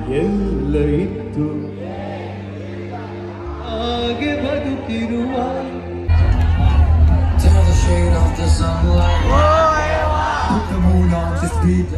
ಎಲ್ಲ ಇತ್ತು ಹಾಗೆ ಬದುಕಿರುವ Tear the shade off the sunlight. Put the moon on the speed.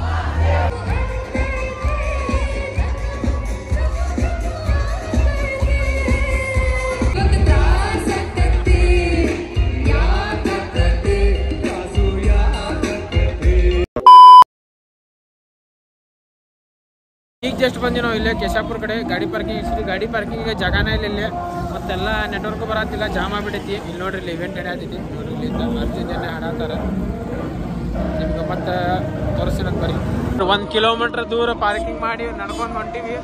ಈಗ ಜಸ್ಟ್ ಬಂದಿ ನಾವು ಇಲ್ಲೇ ಕೇಶಾಪುರ ಕಡೆ ಗಾಡಿ ಪಾರ್ಕಿಂಗ್ ಇಷ್ಟು ಗಾಡಿ ಪಾರ್ಕಿಂಗ್ ಜಾಗನೇ ಇಲ್ಲ ಇಲ್ಲಿ ಮತ್ತೆಲ್ಲ ನೆಟ್ವರ್ಕ್ ಬರತ್ತಿಲ್ಲ ಜಾಮ್ ಆಗ್ಬಿಟ್ಟೈತಿ ಇಲ್ಲಿ ನೋಡ್ರಿ ಇಲ್ಲಿ ಇವೆಂಟ್ ನಡೆಯತೈತಿ ನೋಡ್ರಿ ಇಲ್ಲಿಂದ ಅರ್ಜುನ್ ಜನ ಹಾಡತ್ತಾರ ನಿಮ್ಗೆ ಮತ್ತೆ ತೋರಿಸಿನಂತ ಬರ್ರಿ ಒಂದು ಕಿಲೋಮೀಟರ್ ದೂರ ಪಾರ್ಕಿಂಗ್ ಮಾಡಿ ನಡ್ಕೊಂಡು ಹೊಂಟಿವಿ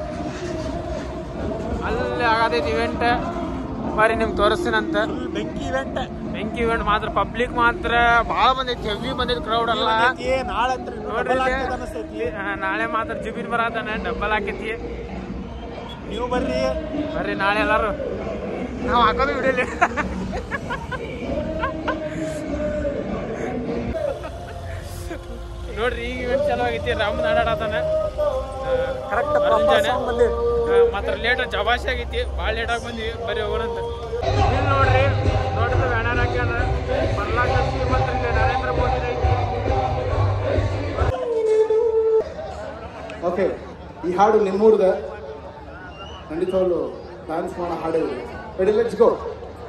ಅಲ್ಲಿ ಆಗತೈತಿ ಇವೆಂಟ್ ಬರ್ರಿ ನಿಮ್ಗೆ ತೋರಿಸ್ತೀನಂತ ಬೆಂಕಿ ಇವೆಂಟ್ ಬೆಂಕಿ ಇವೆಂಟ್ ಮಾತ್ರ ಪಬ್ಲಿಕ್ ಮಾತ್ರ ಭಾಳ ಬಂದೈತಿ ಹೆವಿ ಬಂದೈತಿ ಕ್ರೌಡ್ ಎಲ್ಲ ನಾಳೆ ನೋಡ್ರಿ ಇಲ್ಲಿ. ಹಾ, ನಾಳೆ ಮಾತ್ರ ಜಿಬಿನ್ ಬರತಾನೆ ಡಬ್ಬಲ್ ಹಾಕೈತಿ ನೀವು ಬರ್ರಿ ಬರ್ರಿ ನಾಳೆ ಎಲ್ಲಾರು ನಾವು ಹಾಕೋದು ಬಿಡಲಿ ನೋಡ್ರಿ ಈಗ ಇವೆಂಟ್ ಚಲೋ ಆಗೈತಿ ರಾಮನ್ ಆಡಾಡತಾನ ಕರೆಕ್ಟ್ ಮಾತ್ರ ಲೇಟ್ ಜವಾಸಿ ಆಗೈತಿ ಭಾಳ ಲೇಟ್ ಆಗಿ ಬಂದ್ವಿ ಬರ್ರಿ ಹೋಗೋಣಂತ ಇಲ್ಲಿ ನೋಡ್ರಿ ದೊಡ್ಡದು ಬ್ಯಾನರ್ ಹಾಕ್ಯಾರ ಬರ್ಲಾಕ ಶ್ರೀಮಂತ ಇಲ್ಲಿ ನರೇಂದ್ರ ಮೋದಿ ಐತಿ ಓಕೆ ಈ ಹಾಡು ನಿಮ್ಮೂರ್ದ ಖಂಡಿತವಾಗ್ಲು ಡ್ಯಾನ್ಸ್ ಮಾಡೋ ಹಾಡು ರೆಡಿ ಲೆಟ್ಸ್ ಗೋ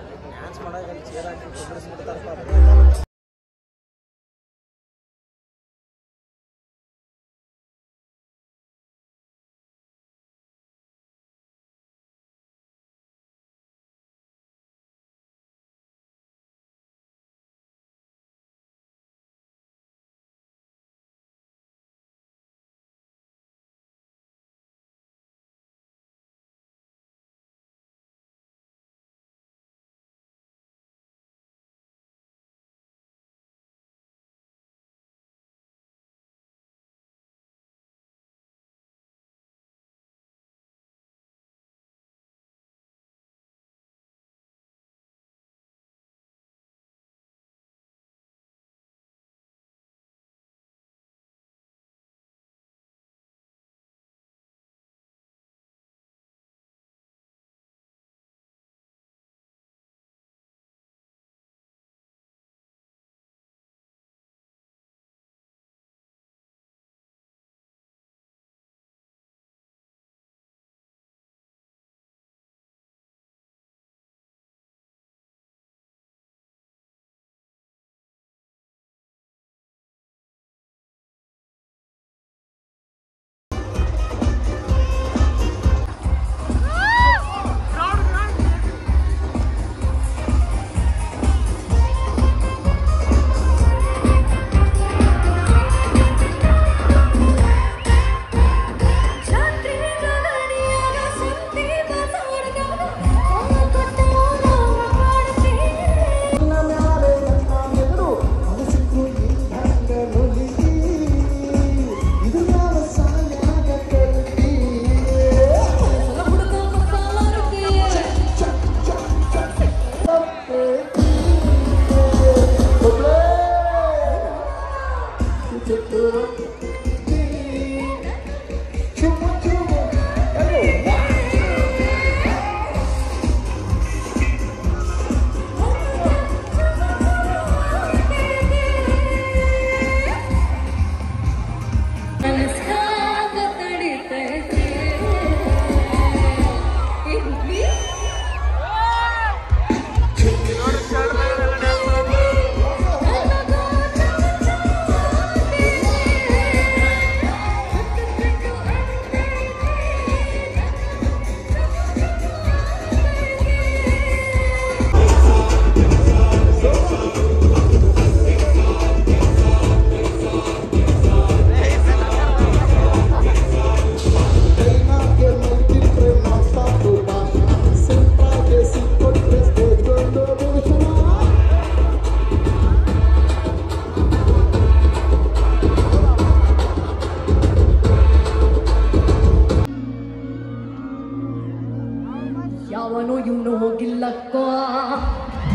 ಯಾವನು ಇವನು ಹೋಗಿಲ್ಲಕ್ಕೋ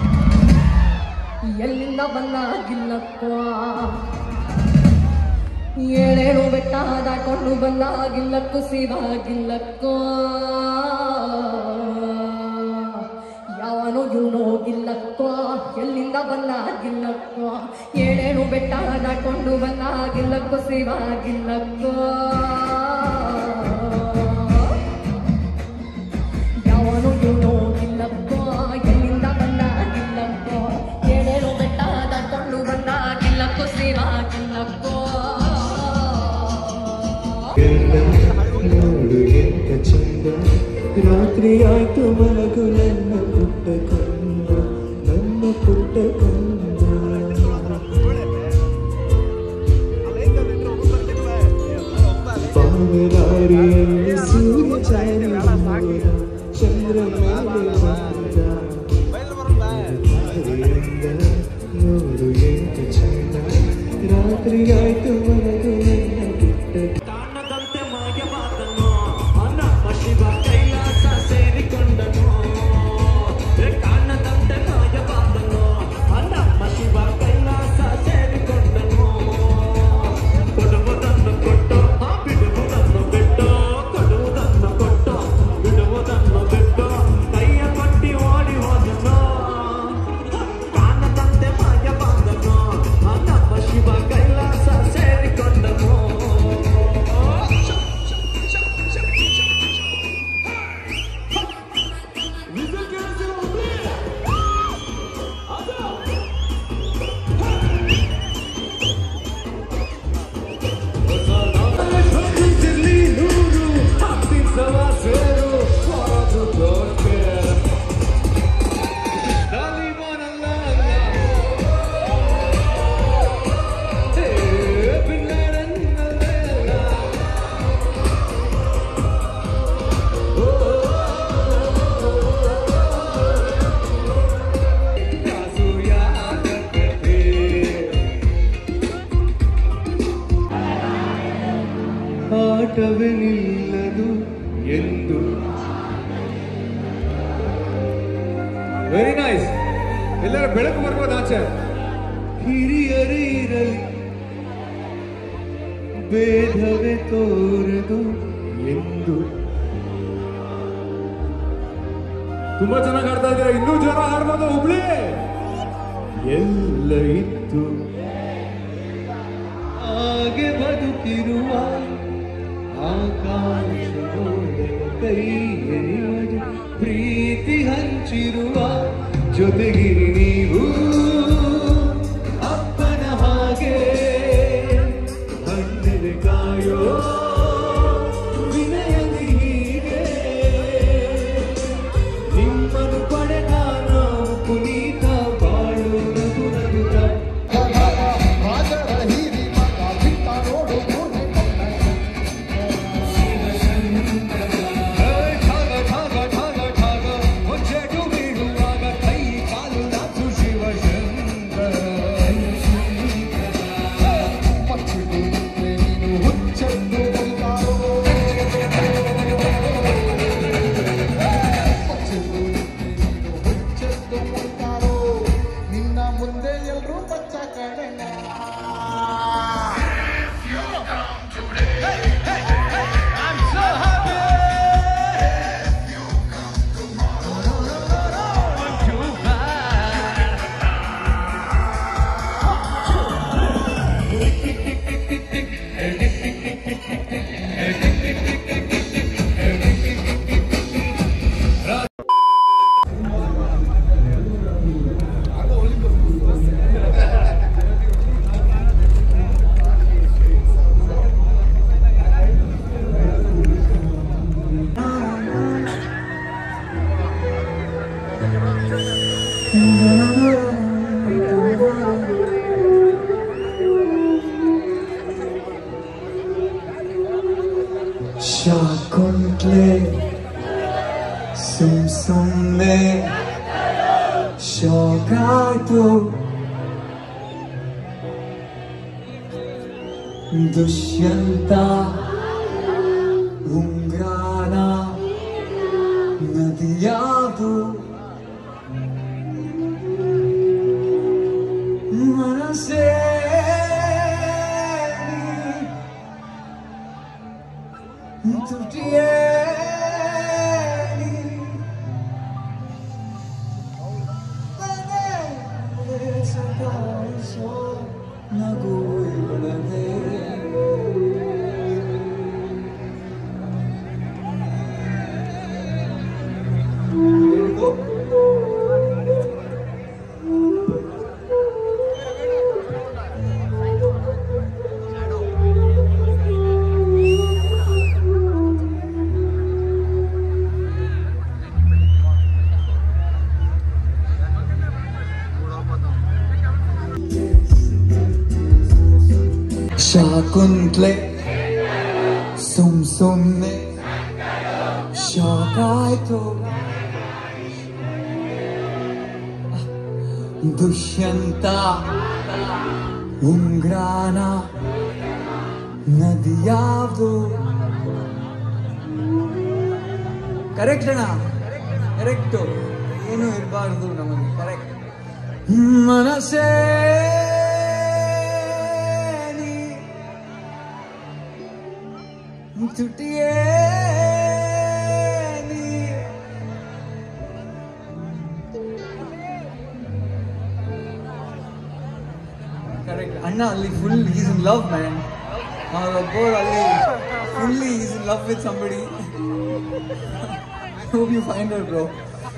ಎಲ್ಲಿಂದ ಬಂದ ಗಿಲ್ಲಕ್ಕೋ ಏಳೇಳು ಬೆಟ್ಟ ದಾಟ್ಕೊಂಡು ಬಂದಾಗಿಲ್ಲಕ್ಕೂ ಸೀದಾಗಿಲ್ಲಕ್ಕೋ ಯಾವನೋ ಇವನೋ ಗಿಲ್ಲಕ್ಕೋ ಎಲ್ಲಿಂದ ಬಂದಾಗಿಲ್ಲಕ್ಕೋ ಏಳೇಳು ಬೆಟ್ಟ ದಾಟ್ಕೊಂಡು ಬಂದಾಗಿಲ್ಲಕ್ಕೂ ಸೀದಾಗಿಲ್ಲಕ್ಕೋ ಯಾವನು ಇವನು ಗಿಲ್ಲಕ್ಕೋ ಎಲ್ಲಿಂದ ಬಂದಾಗಿಲ್ಲಕ್ಕೋ ಏಳೇಳು ಬೆಟ್ಟ ದಾಟ್ಕೊಂಡು ಬಂದಾಗಿಲ್ಲಕ್ಕೋ ಸೀದಾಗಿಲ್ಲಕ್ಕೋ ನೋಡು ಎಂತ ಚಂದ ರಾತ್ರಿ ಆಯ್ತು ಮಲಗು ನನ್ನ ಪುಟ್ಟ ಕಂದ ನನ್ನ ಪುಟ್ಟ ಕಂದ ಪಾವರಾರಿಯಲ್ಲಿ ಸೂರ್ಯ ಚಾರಿ ಚಂದ್ರ ಮೇಲೆ ಬಂದ ಹರಿಯಂದ ನೋಡು ಎಂತ ಚಂದ ರಾತ್ರಿ ಆಯ್ತು ಮಲಗು ನನ್ನ ಪುಟ್ಟ ಕಾಣದಂತೆ ಮಾಯವಾದನು ಅನ್ನ ಶಿವ ಕೈಲಾಸ ಸೇರಿಕೊಂಡನು ಏ ಕಾಣದಂತೆ ಮಾಯವಾದನು ಅನ್ನ ಶಿವ ಕೈಲಾಸ ಸೇರಿಕೊಂಡನು ಕೊಡುವುದನ್ನು ಕೊಟ್ಟು ಆ ಬಿಡುವುದನ್ನು ಬಿಟ್ಟು ಕೊಡುವುದನ್ನು ಕೊಟ್ಟು ಬಿಡುವುದನ್ನು ಬಿಟ್ಟು ಕೈಯ ಕೊಟ್ಟಿ ಓಡಿ ಹೋದನು ಕಾಣದಂತೆ ಮಾಯವಾದನು ಅನ್ನ ಶಿವ ಕೈಲಾಸ ಸೇರಿಕೊಂಡನು ಆಟವೇ ನಿಲ್ಲದು ಎಂದು ವೆರಿ ನೈಸ್ ಎಲ್ಲರ ಬೆಳಕು ಬರ್ಬೋದು ಆಚೆ ಹಿರಿಯರೇ ಇರಲಿ ಭೇದವೇ ತೋರದು ಎಂದು ತುಂಬಾ ಚೆನ್ನಾಗಿ ಆಡ್ತಾ ಇದ್ದೀರಾ ಇನ್ನೂ ಜನ ಆಡ್ಬೋದು ಹುಬ್ಳಿ ಎಲ್ಲ ಇತ್ತು ಹಾಗೆ ಬದುಕಿರುವ ಆಕಾಶ ಕೈಯಲ್ಲಿ ಪ್ರೀತಿ ಹಂಚಿರುವ ಜೊತೆಗಿರಿ ನೀವು ಅಪ್ಪನ ಹಾಗೆ ಹಣ್ಣಿನ ಕಾಯೋ ವಿನಯದಿ ಹೀಗೆ ನಿಮ್ಮನ್ನು ಪಡೆದ ನಾವು ಪುನೀತ ಬಾಳು ನಗು ನಗುತ್ತ ನಿನ್ನ ಮುಂದೆ ಎಲ್ರೂ ಬಚ್ಚ ಕಡೆನ ಶಾಕೊಂಡ್ಲೆ ಸುಮ್ ಸುಮ್ನೆ ಶೋಕಾಯ್ತು ದುಷ್ಯಂತ ಉಂಗ್ರಾನ ನದಿಯಾದು ಮನಸ್ಸೇ ನೀ ತುಟಿಯೇ ಸತಾಯಿಸೋ ನಗು ಇವಳದೇ ಶಾಕುಂತ್ಲೆ ಸುಮ್ ಸುಮ್ನೆ ಶಾಕಾಯ್ತು ದುಷ್ಯಂತ ಉಂಗ್ರಾನ ನದಿಯಾವ್ದು ಕರೆಕ್ಟ್ ಅಣ್ಣ ಕರೆಕ್ಟು ಏನು ಇರಬಾರ್ದು ನಮಗೆ ಕರೆಕ್ಟ್ ಮನಸ್ಸೇ ನೀ ತುಟಿಯೇ ನೀ ಕರೆಕ್ಟ್ ಅಣ್ಣ ಅಲ್ಲಿ full is in love man ಅವ್ರೊಬ್ಬರು ಅಲ್ಲಿ fully is in love with somebody hope you find ಅವರ್ ಬ್ರೋ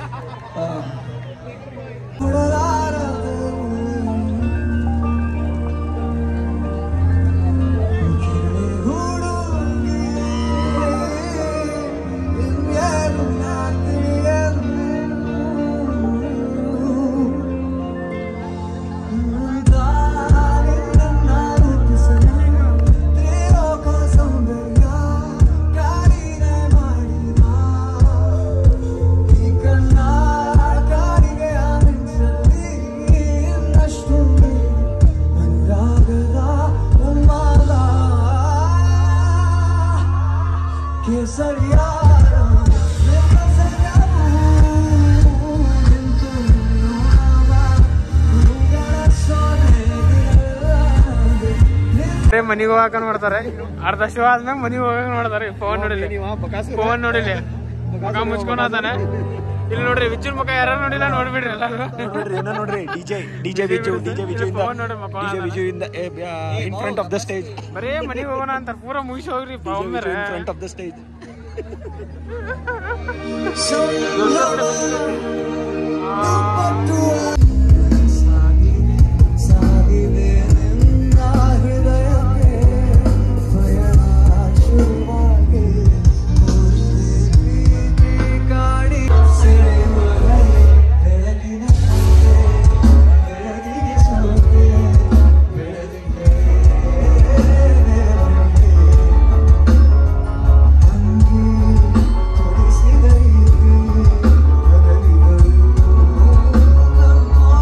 ಮನಿಗೆ ಹೋಗಕ ನೋಡ್ತಾರೆ ಅರ್ಧ ಶೋ ಆದ್ಮೇಲೆ ಮನಿಗೆ ಹೋಗಕ್ ನೋಡ್ತಾರೆ ಫೋನ್ ನೋಡಿಲ್ಲ ಫೋನ್ ನೋಡಿಲ್ಲ ಮುಖ ಮುಚ್ಕೊಂಡಾತಾನೆ ಇಲ್ಲಿ ನೋಡ್ರಿ ವಿಜುನ್ ಮುಖ ಯಾರು ನೋಡಿಲ್ಲ ನೋಡ್ಬಿಡ್ರಿ ಎಲ್ಲಾರು ನೋಡ್ರಿ ಏನೋ ನೋಡ್ರಿ DJ DJ Viju DJ Viju phone ನೋಡಿ ಮಕ್ಕ ಡಿಜೆ ವಿಜು ಇಂದ in front of the stage ಬರೇ ಮನಿಗೆ ಹೋಗೋಣ ಅಂತಾರ ಪೂರ ಮುಗಿಸಿ ಹೋಗ್ರಿ ಒಮ್ಮೆರೆ in front of the stage ಸಾಗಿದೆ ನಿನ್ನ ಹೃದಯಕ್ಕೆ ಪಯಣ ಶುರುವಾಗಿ ಪ್ರೀತಿ ಕಾಡಿ ಸೆಳೆಯುವರೇ ಬೆಳಗಿನ ಕಾಂತೆ, ಬೆಳಗಿಗೆ ಸೋತೆ, ಬೆಳದಿಂಗಳೇ ಬೆಳದಿಂಗಳೇ. ಅಂಗಿ ತೊಡಿಸಿದ ರೀತಿ ಬದಲಿಗಳು ನಮ್ಮ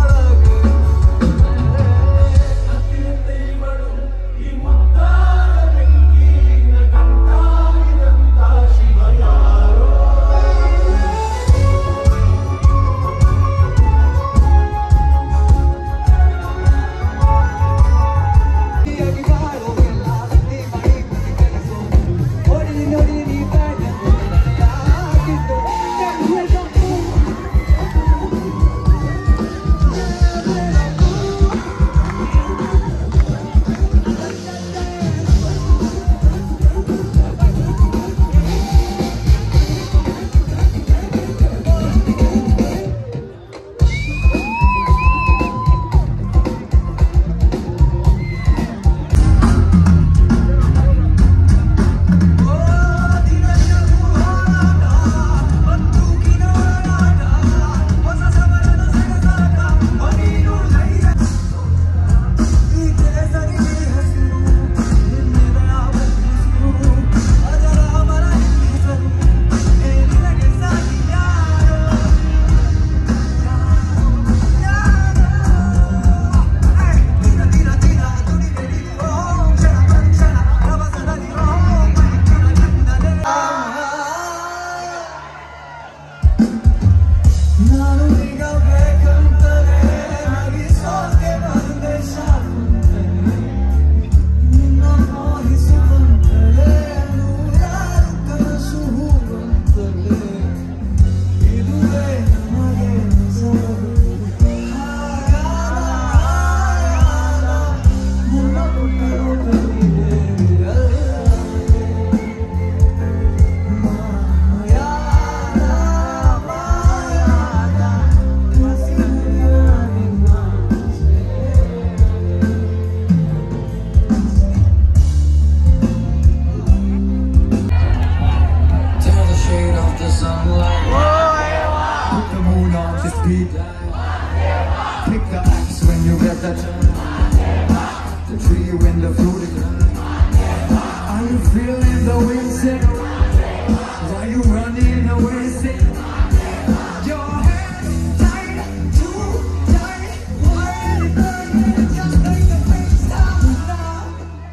speed. Pick the axe when you get that turn. The tree when the fruit is done. Are you feeling the wind say? Why you running away say? Your head tight, too tight. Why you burning just like the face down now?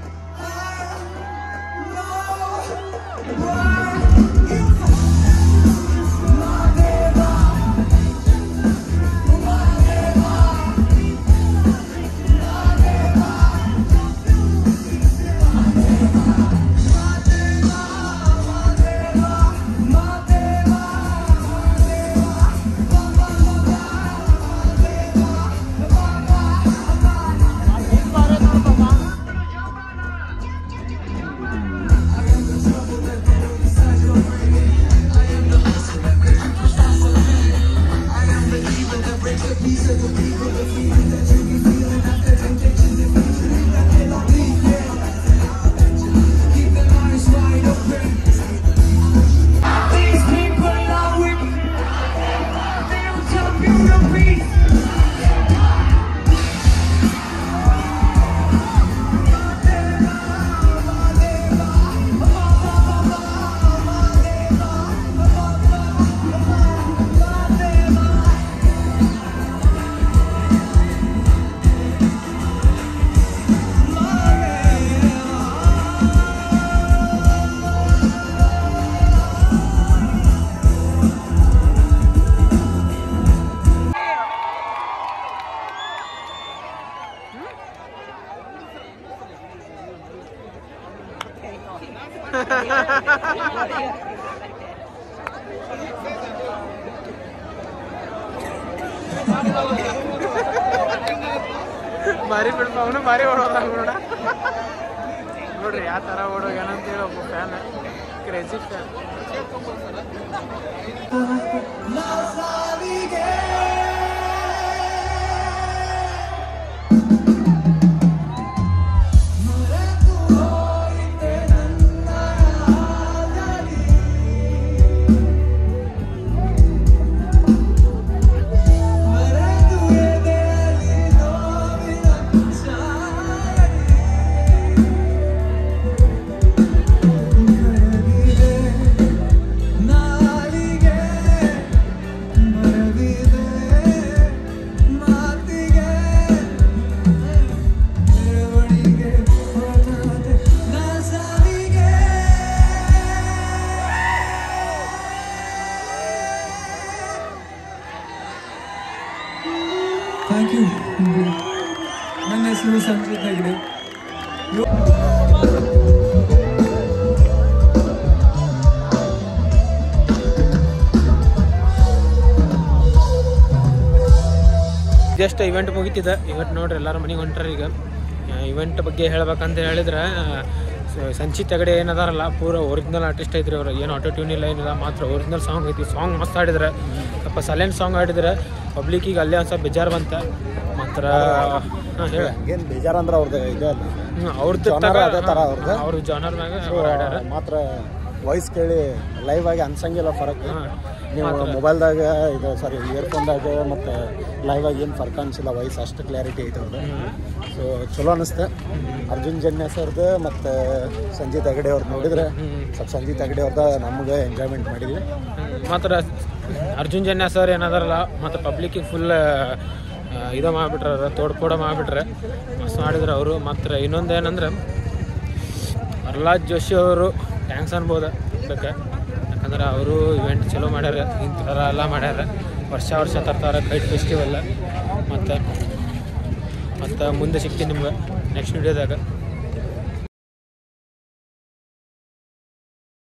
These people are with They'll jump you to pieces. ಭಾರಿ ಬಿಡ್ಪ ಅವನು ಭಾರಿ ಓಡೋದ ನೋಡ ನೋಡ್ರಿ ಯಾವ ಥರ ಓಡೋಗ್ಯಾನ ಅಂತೇಳಿ ಒಬ್ಬ fan crazy fan ನಾಲಿಗೆ ಮರವಿದೆ ಮಾತಿಗೆ ಮೆರವಣಿಗೆ ಹೊರಟಾದೆ ನಾ ಸಾವಿಗೆ ಥ್ಯಾಂಕ್ ಯು ನನ್ನ ಹೆಸರು ಸಂಜಿತ್ ಹೆಗ್ಡೆ ಜಸ್ಟ್ ಇವೆಂಟ್ ಮುಗಿತಿದೆ ಇವತ್ತು ನೋಡ್ರಿ ಎಲ್ಲರೂ ಮನೆಗೆ ಹೊಂಟ್ರ ಈಗ ಇವೆಂಟ್ ಬಗ್ಗೆ ಹೇಳ್ಬೇಕಂತ ಹೇಳಿದ್ರೆ ಸ- ಸಂಚಿತ್ ತಗಡೆ ಏನದಾರಲ್ಲ ಪೂರ ಒರಿಜಿನಲ್ ಆರ್ಟಿಸ್ಟ್ ಐತ್ರಿ ಅವ್ರು ಏನು ಆಟೋ ಟ್ಯೂನ್ ಇಲ್ಲ ಏನಿಲ್ಲ ಮಾತ್ರ ಒರಿಜಿನಲ್ ಸಾಂಗ್ ಐತಿ ಸಾಂಗ್ ಮಸ್ತ್ ಆಡಿದ್ರೆ ಸ್ವಲ್ಪ ಸೈಲೆಂಟ್ ಸಾಂಗ್ ಆಡಿದ್ರೆ ಪಬ್ಲಿಕ್ಕಿಗೆ ಅಲ್ಲೇ ಒಂದು ಸ್ವಲ್ಪ ಬೇಜಾರು ಬಂತ ಮಾತ್ರ ಹಾಂ ಹೇಳ ಏನು ಬೇಜಾರಂದ್ರೆ ಅವ್ರದ್ದು ಇದೆ ಅಲ್ಲ ಅವ್ರದ್ದು Genre ಅದೇ ಥರ ಅವ್ರ್ದು? ಅವ್ರ ಜಾನರ್ ಮ್ಯಾಗ ಅವ್ರು ಆಡ್ಯಾರ ಮಾತ್ರ ವಾಯ್ಸ್ ಕೇಳಿ ಲೈವ್ ಆಗಿ ಅನ್ಸಂಗಿಲ್ಲ ಫರಕ್ ಹಾಂ. ನೀವು ಮೊಬೈಲ್ದಾಗ ಇದು ಸಾರಿ ಇಯರ್ಫೋನ್ದಾಗ ಮತ್ತು ಲೈವ್ ಆಗಿ ಏನು ಫರ್ಕ್ ಅನ್ಸಿಲ್ಲ ವಾಯ್ಸ್ ಅಷ್ಟು ಕ್ಲಾರಿಟಿ ಐತೆ ಅವ್ರದ್ದು ಸೊ ಚಲೋ ಅನಿಸ್ತೆ ಅರ್ಜುನ್ ಜನ್ಯ ಸರ್ದು ಮತ್ತು ಸಂಜೀತ್ ಹೆಗಡೆ ಅವ್ರದ್ದು ನೋಡಿದ್ರೆ ಸ್ವಲ್ಪ ಸಂಜೀತ್ ಹೆಗಡೆ ಅವ್ರದ ನಮ್ಗೆ ಎಂಜಾಯ್ಮೆಂಟ್ ಮಾಡಿದ್ವಿ ಮಾತ್ರ ಅರ್ಜುನ್ ಜನ್ಯ ಸರ್ ಏನದಾರಲ್ಲ ಮತ್ತು ಪಬ್ಲಿಕ್ಕಿಗೆ ಫುಲ್ ಇದು ಮಾಡಿಬಿಟ್ರ ತೋಡ್ಪೋಡ ಮಾಡಿಬಿಟ್ರೆ ಮಸ್ತ್ ಮಾಡಿದ್ರು ಅವರು ಮಾತ್ರ ಇನ್ನೊಂದು ಏನಂದ್ರೆ ಪ್ರಹ್ಲಾದ್ ಜೋಶಿ ಅವರು ಥ್ಯಾಂಕ್ಸ್ ಅನ್ಬೋದು ಅದಕ್ಕೆ ಯಾಕಂದ್ರೆ ಅವರು ಇವೆಂಟ್ ಚಲೋ ಮಾಡ್ಯಾರ ಇಂಥ ಥರ ಎಲ್ಲ ಮಾಡ್ಯಾರ ವರ್ಷ ವರ್ಷ ತರ್ತಾರೆ ಕೈಟ್ ಫೆಸ್ಟಿವಲ್ ಮತ್ತು ಮತ್ತು ಮುಂದೆ ಸಿಗ್ತೀನಿ ನಿಮ್ಗೆ ನೆಕ್ಸ್ಟ್ ವಿಡಿಯೋದಾಗ